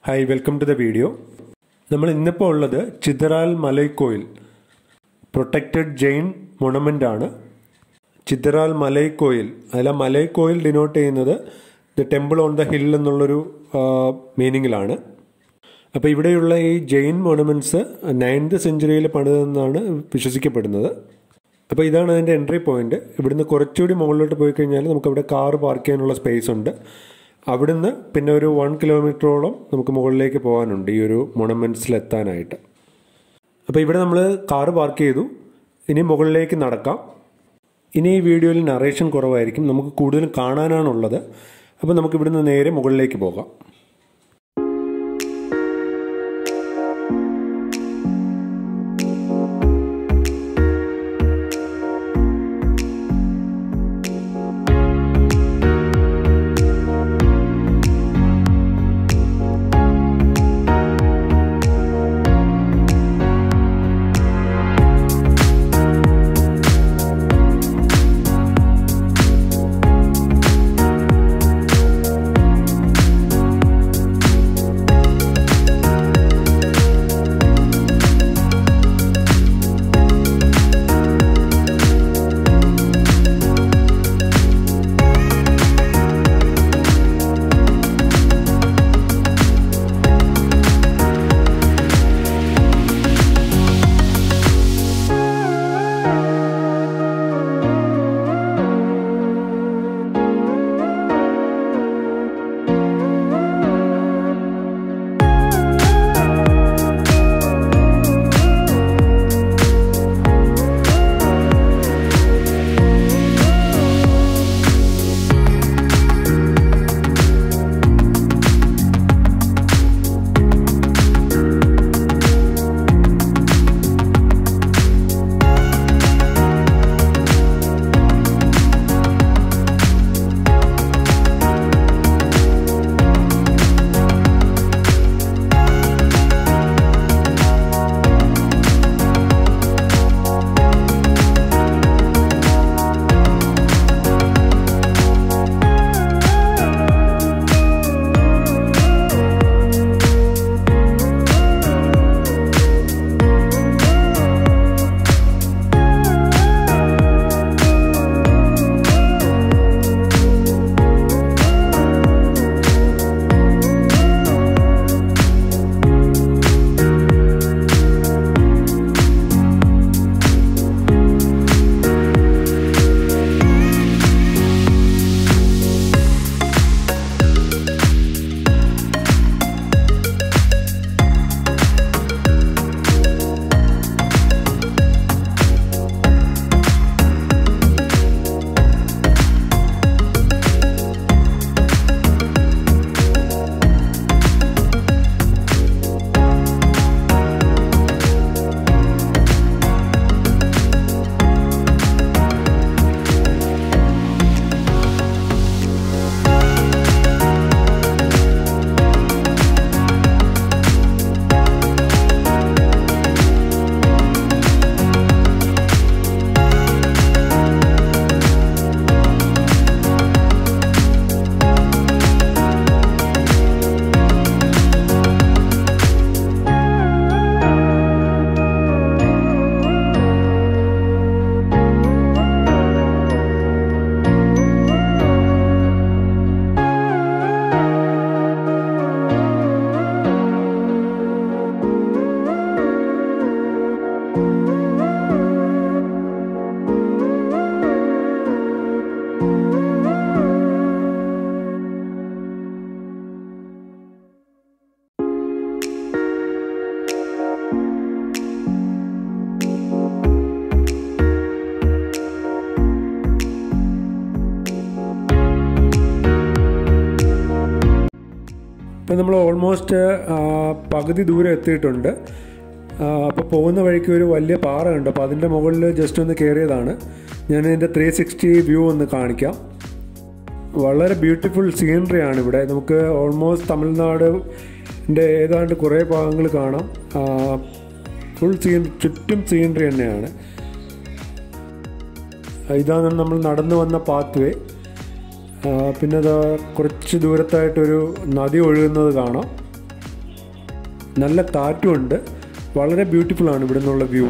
hi welcome to the video നമ്മൾ ഇന്നിപ്പോൾ ഉള്ളത് ചിതറാൽ മലൈക്കോയിൽ പ്രൊട്ടക്റ്റഡ് ജെയിൻ മൊണമെൻ്റ് ആണ് ചിതറാൽ മലൈക്കോയിൽ അതിൽ ആ മലൈക്കോയിൽ ഡിനോട്ട് ചെയ്യുന്നത് the temple on the hill എന്നുള്ളൊരു മീനിങ്ങിലാണ് അപ്പോൾ ഇവിടെയുള്ള ഈ ജെയിൻ മോണമെൻറ്റ്സ് നയൻത് സെഞ്ചുറിയിൽ പണിതെന്നാണ് വിശ്വസിക്കപ്പെടുന്നത് അപ്പോൾ ഇതാണ് അതിൻ്റെ എൻട്രി പോയിന്റ് ഇവിടുന്ന് കുറച്ചുകൂടി മുകളിലോട്ട് പോയി കഴിഞ്ഞാൽ നമുക്ക് അവിടെ കാർ പാർക്ക് ചെയ്യാനുള്ള സ്പേസ് ഉണ്ട് അവിടുന്ന് പിന്നെ ഒരു വൺ കിലോമീറ്ററോളം നമുക്ക് മുകളിലേക്ക് പോകാനുണ്ട് ഈ ഒരു മൊണമെൻറ്റ്സിൽ എത്താനായിട്ട് അപ്പോൾ ഇവിടെ നമ്മൾ കാറ് പാർക്ക് ചെയ്തു ഇനി മുകളിലേക്ക് നടക്കാം ഇനി ഈ വീഡിയോയിൽ നറേഷൻ കുറവായിരിക്കും നമുക്ക് കൂടുതലും കാണാനാണുള്ളത് അപ്പോൾ നമുക്ക് ഇവിടുന്ന് നേരെ മുകളിലേക്ക് പോകാം ഇപ്പം നമ്മൾ ഓൾമോസ്റ്റ് പകുതി ദൂരം എത്തിയിട്ടുണ്ട് അപ്പോൾ പോകുന്ന വഴിക്ക് ഒരു വലിയ പാറ ഉണ്ട് അപ്പോൾ അതിൻ്റെ മുകളിൽ ജസ്റ്റ് ഒന്ന് കയറിയതാണ് ഞാൻ ഇതിൻ്റെ ത്രീ സിക്സ്റ്റി വ്യൂ ഒന്ന് കാണിക്കാം വളരെ ബ്യൂട്ടിഫുൾ സീനറി ആണ് ഇവിടെ നമുക്ക് ഓൾമോസ്റ്റ് തമിഴ്നാടിൻ്റെ ഏതാണ്ട് കുറേ ഭാഗങ്ങൾ കാണാം ഫുൾ സീൻ ചുറ്റും സീനറി തന്നെയാണ് ഇതാണ് നമ്മൾ നടന്നു വന്ന പാത്ത് വേ പിന്നെ അത് കുറച്ച് ദൂരത്തായിട്ടൊരു നദി ഒഴുകുന്നത് കാണാം നല്ല കാറ്റുമുണ്ട് വളരെ ബ്യൂട്ടിഫുൾ ആണ് ഇവിടെ നിന്നുള്ള വ്യൂ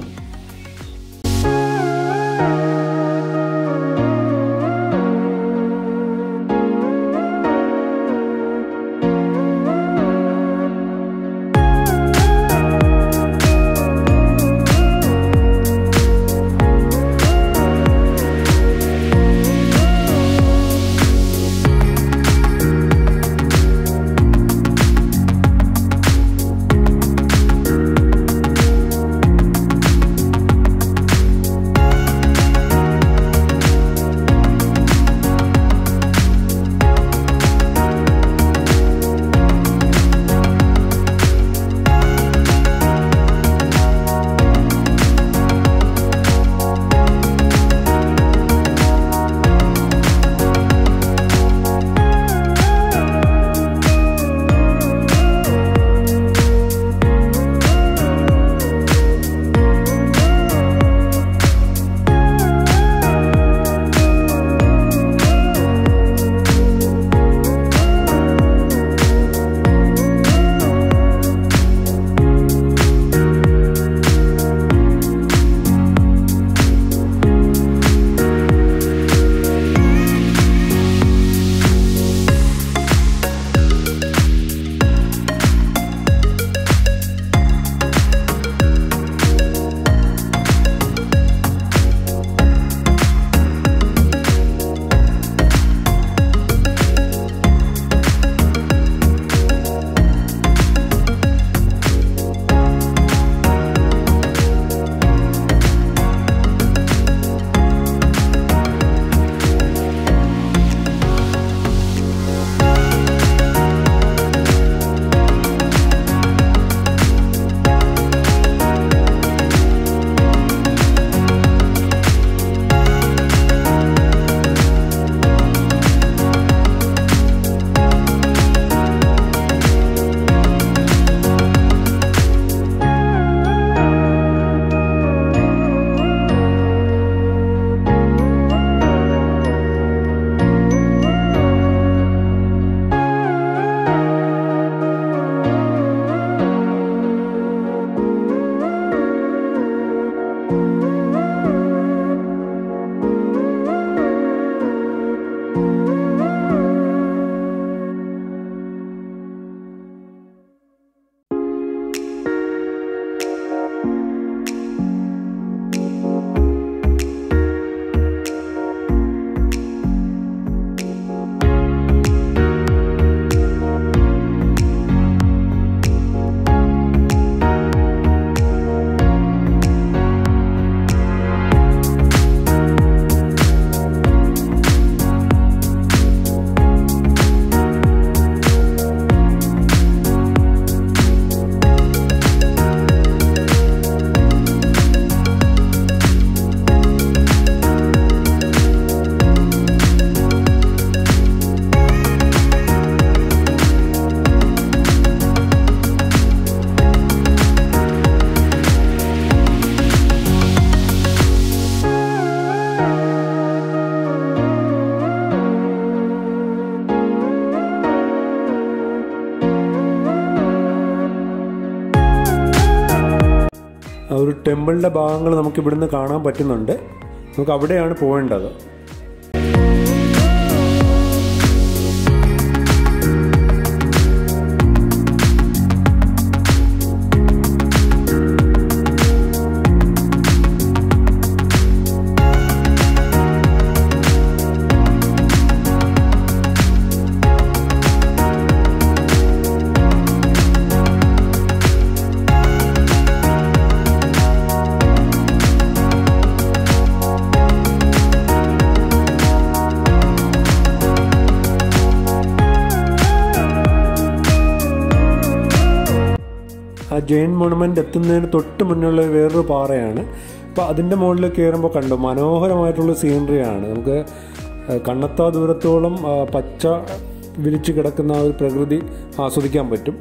ആ ഒരു ടെമ്പിളിൻ്റെ ഭാഗങ്ങൾ നമുക്ക് ഇവിടുന്ന് കാണാൻ പറ്റുന്നുണ്ട് നമുക്ക് അവിടെയാണ് പോകേണ്ടത് ആ ജെയിൻ മോണമെൻ്റ് എത്തുന്നതിന് തൊട്ട് മുന്നുള്ള വേറൊരു പാറയാണ് അപ്പോൾ അതിൻ്റെ മുകളിൽ കയറുമ്പോൾ കണ്ടു മനോഹരമായിട്ടുള്ള സീനറിയാണ് നമുക്ക് ആ, കണ്ണെത്താ ദൂരത്തോളം ആ, പച്ച വിരിച്ച് കിടക്കുന്ന ആ ഒരു പ്രകൃതി ആസ്വദിക്കാൻ പറ്റും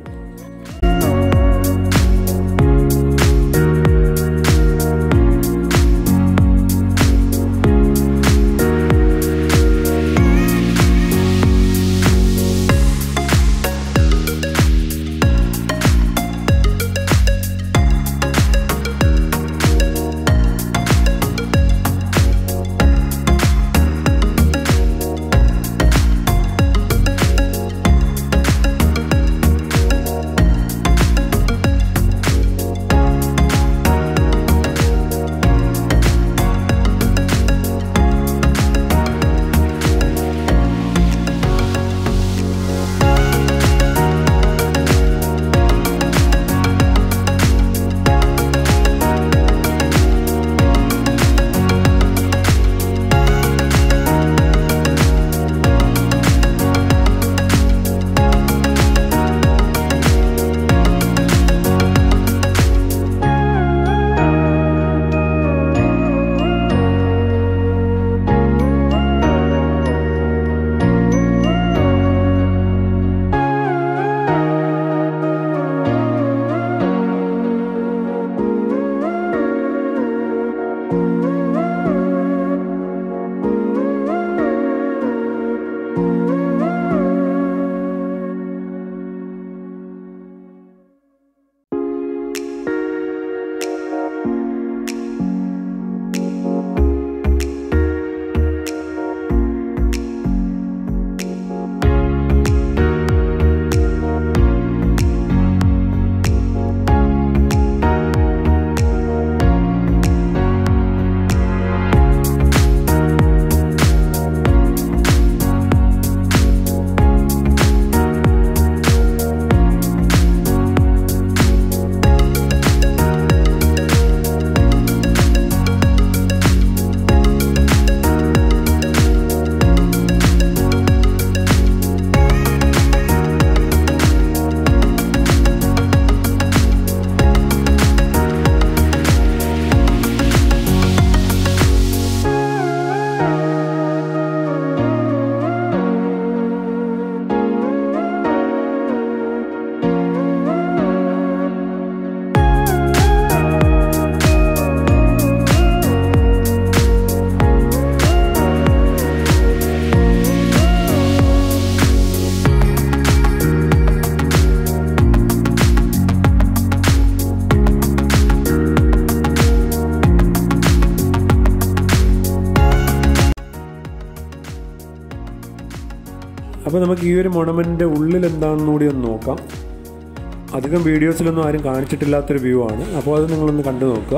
അപ്പോൾ നമുക്ക് ഈ ഒരു മൊണമെൻറ്റിൻ്റെ ഉള്ളിൽ എന്താണെന്ന് കൂടി ഒന്ന് നോക്കാം അധികം വീഡിയോസിലൊന്നും ആരും കാണിച്ചിട്ടില്ലാത്തൊരു വ്യൂ ആണ് അപ്പോൾ അത് നിങ്ങളൊന്ന് കണ്ടു നോക്കുക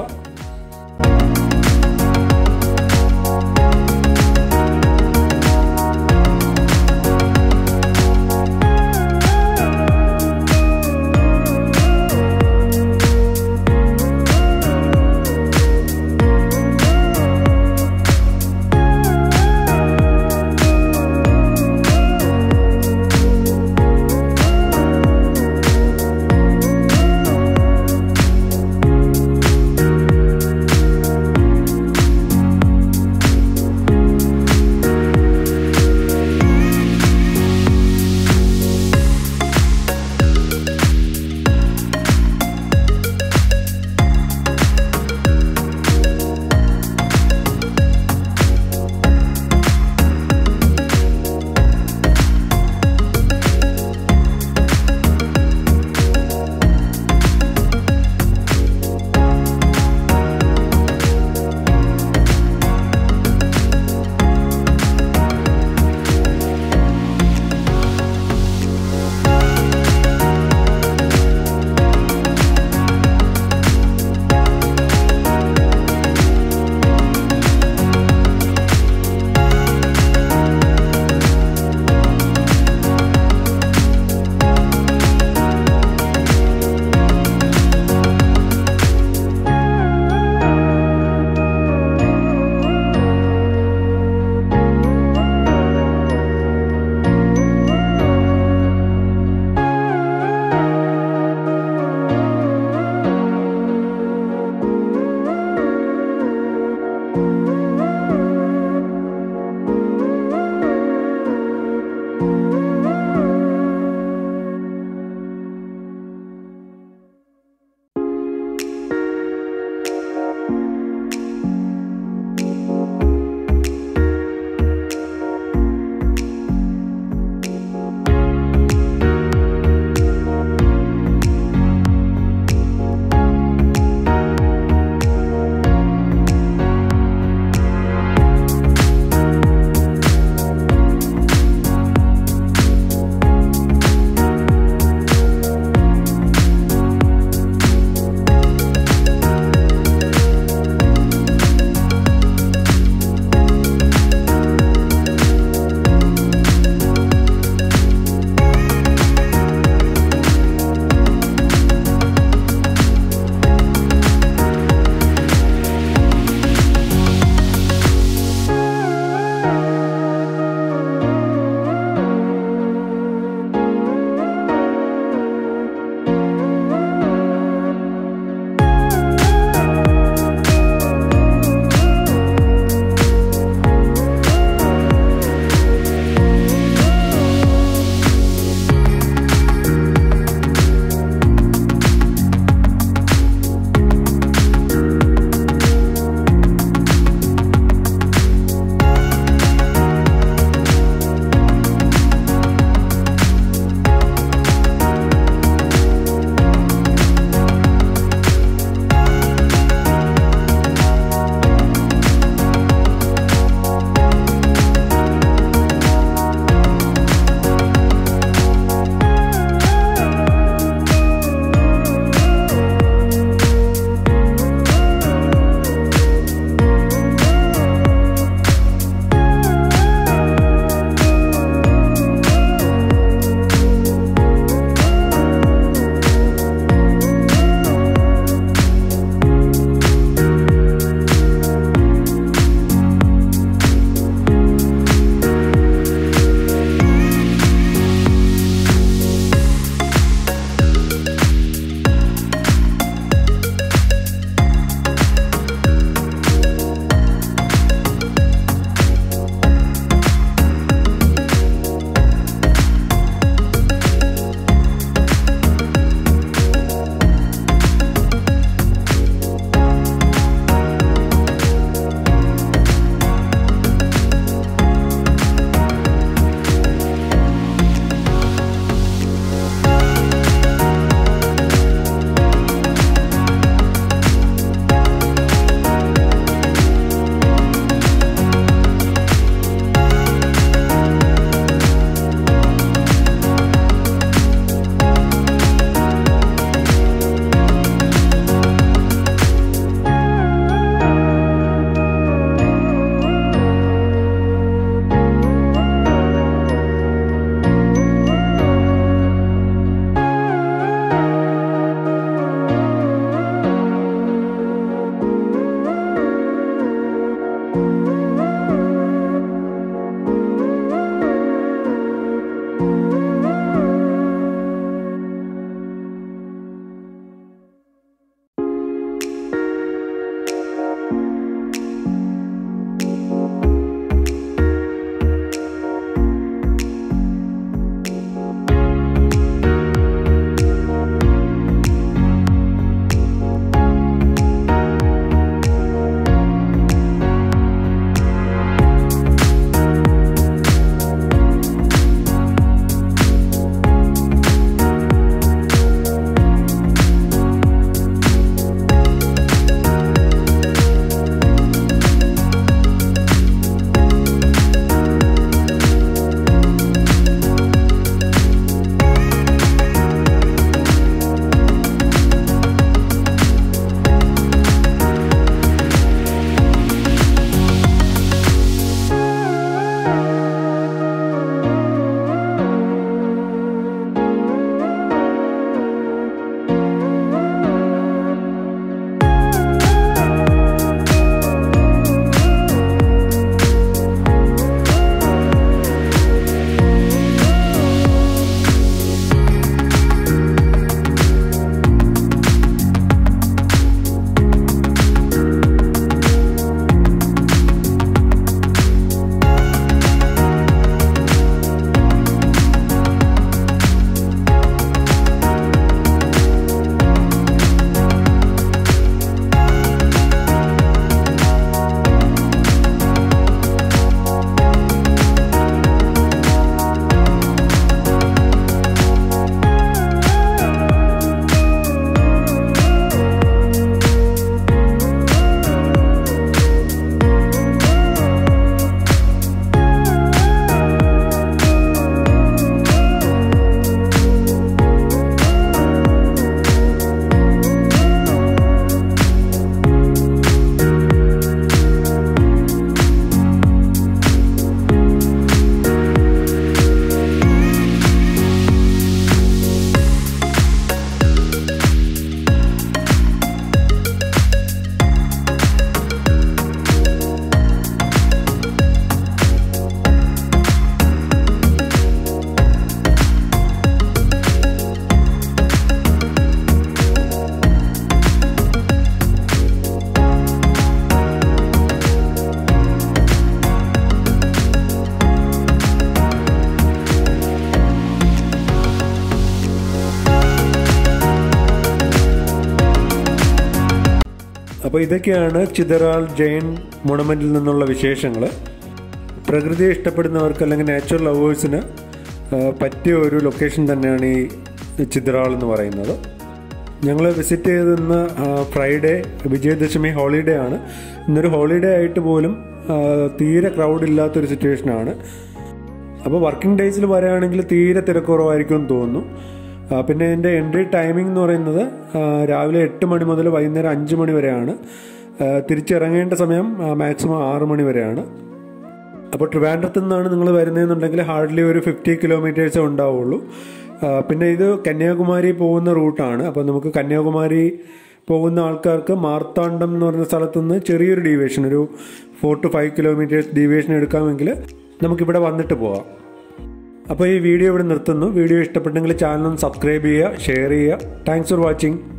അപ്പോൾ ഇതൊക്കെയാണ് ചിതറാൽ ജെയിൻ മൊണമെൻറ്റിൽ നിന്നുള്ള വിശേഷങ്ങൾ പ്രകൃതിയെ ഇഷ്ടപ്പെടുന്നവർക്ക് അല്ലെങ്കിൽ നാച്ചുറൽ ലവേഴ്സിന് പറ്റിയ ഒരു ലൊക്കേഷൻ തന്നെയാണ് ഈ ചിതറാൾ എന്ന് പറയുന്നത് ഞങ്ങൾ വിസിറ്റ് ചെയ്തിരുന്ന ഫ്രൈഡേ വിജയദശമി ഹോളിഡേ ആണ് ഇന്നൊരു ഹോളിഡേ ആയിട്ട് പോലും ആ, തീരെ ക്രൗഡ് ഇല്ലാത്തൊരു സിറ്റുവേഷനാണ് അപ്പോൾ വർക്കിംഗ് ഡേയ്സിൽ വരികയാണെങ്കിൽ തീരെ തിരക്കുറവായിരിക്കും എന്ന് തോന്നുന്നു ആ, പിന്നെ ഇതിൻ്റെ എൻട്രി ടൈമിംഗ് എന്ന് പറയുന്നത് ആ, രാവിലെ എട്ട് മണി മുതൽ വൈകുന്നേരം അഞ്ച് മണി വരെയാണ് ആ, തിരിച്ചിറങ്ങേണ്ട സമയം മാക്സിമം ആറ് മണി വരെയാണ് അപ്പോൾ ട്രിവാൻഡ്രത്ത് നിന്നാണ് നിങ്ങൾ വരുന്നതെന്നുണ്ടെങ്കിൽ ഹാർഡ്ലി ഒരു ഫിഫ്റ്റി കിലോമീറ്റേഴ്സേ ഉണ്ടാവുള്ളൂ ആ, പിന്നെ ഇത് കന്യാകുമാരി പോകുന്ന റൂട്ടാണ് അപ്പോൾ നമുക്ക് കന്യാകുമാരി പോകുന്ന ആൾക്കാർക്ക് മാർത്താണ്ഡം എന്ന് പറയുന്ന സ്ഥലത്ത് നിന്ന് ചെറിയൊരു ഡീവിയേഷൻ ഒരു four to five kilometres deviation എടുക്കാമെങ്കിൽ നമുക്കിവിടെ വന്നിട്ട് പോവാം അപ്പോൾ ഈ വീഡിയോ ഇവിടെ നിർത്തുന്നു വീഡിയോ ഇഷ്ടപ്പെട്ടെങ്കിൽ ചാനൽ ഒന്ന് സബ്സ്ക്രൈബ് ചെയ്യുക ഷെയർ ചെയ്യുക താങ്ക്സ് ഫോർ വാച്ചിങ്